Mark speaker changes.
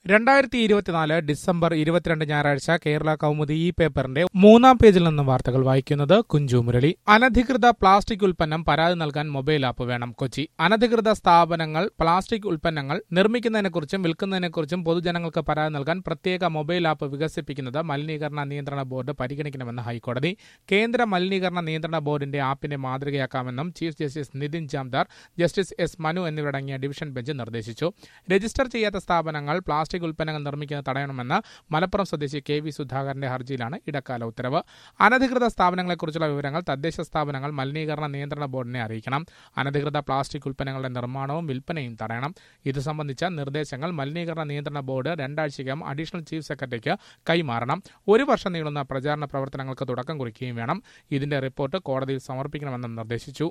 Speaker 1: രണ്ടായിരത്തി ഇരുപത്തിനാല് ഡിസംബർ ഇരുപത്തിരണ്ട് ഞായറാഴ്ച കേരള കൗമുദി ഈ പേപ്പറിന്റെ മൂന്നാം പേജിൽ നിന്നും വാർത്തകൾ വായിക്കുന്നത് കുഞ്ചു മുരളി അനധികൃത പ്ലാസ്റ്റിക് ഉൽപ്പന്നം പരാതി നൽകാൻ മൊബൈൽ ആപ്പ് വേണം കൊച്ചി അനധികൃത സ്ഥാപനങ്ങൾ പ്ലാസ്റ്റിക് ഉൽപ്പന്നങ്ങൾ നിർമ്മിക്കുന്നതിനെക്കുറിച്ചും വിൽക്കുന്നതിനെക്കുറിച്ചും പൊതുജനങ്ങൾക്ക് പരാതി നൽകാൻ പ്രത്യേക മൊബൈൽ ആപ്പ് വികസിപ്പിക്കുന്നത് മലിനീകരണ നിയന്ത്രണ ബോർഡ് പരിഗണിക്കണമെന്ന് ഹൈക്കോടതി കേന്ദ്ര മലിനീകരണ നിയന്ത്രണ ബോർഡിന്റെ ആപ്പിനെ മാതൃകയാക്കാമെന്നും chief justice Nitin Jamdar justice S Manu എന്നിവരടങ്ങിയ ഡിവിഷൻ ബെഞ്ച് നിർദ്ദേശിച്ചു രജിസ്റ്റർ ചെയ്യാത്ത സ്ഥാപനങ്ങൾ പ്ലാസ്റ്റിക് ഉൽപ്പന്നങ്ങൾ നിർമ്മിക്കുന്നത് തടയണമെന്ന് മലപ്പുറം സ്വദേശി കെ വി സുധാകരന്റെ ഹർജിയിലാണ് ഇടക്കാല ഉത്തരവ് അനധികൃത സ്ഥാപനങ്ങളെക്കുറിച്ചുള്ള വിവരങ്ങൾ തദ്ദേശ സ്ഥാപനങ്ങൾ മലിനീകരണ നിയന്ത്രണ ബോർഡിനെ അറിയിക്കണം അനധികൃത പ്ലാസ്റ്റിക് ഉൽപ്പന്നങ്ങളുടെ നിർമ്മാണവും വിൽപ്പനയും തടയണം ഇത് സംബന്ധിച്ച നിർദ്ദേശങ്ങൾ മലിനീകരണ നിയന്ത്രണ ബോർഡ് രണ്ടാഴ്ചയ്ക്കകം അഡീഷണൽ ചീഫ് സെക്രട്ടറിക്ക് കൈമാറണം ഒരു വർഷം നീളുന്ന പ്രചാരണ പ്രവർത്തനങ്ങൾക്ക് തുടക്കം കുറിക്കുകയും വേണം ഇതിന്റെ റിപ്പോർട്ട് കോടതിയിൽ സമർപ്പിക്കണമെന്നും നിർദ്ദേശിച്ചു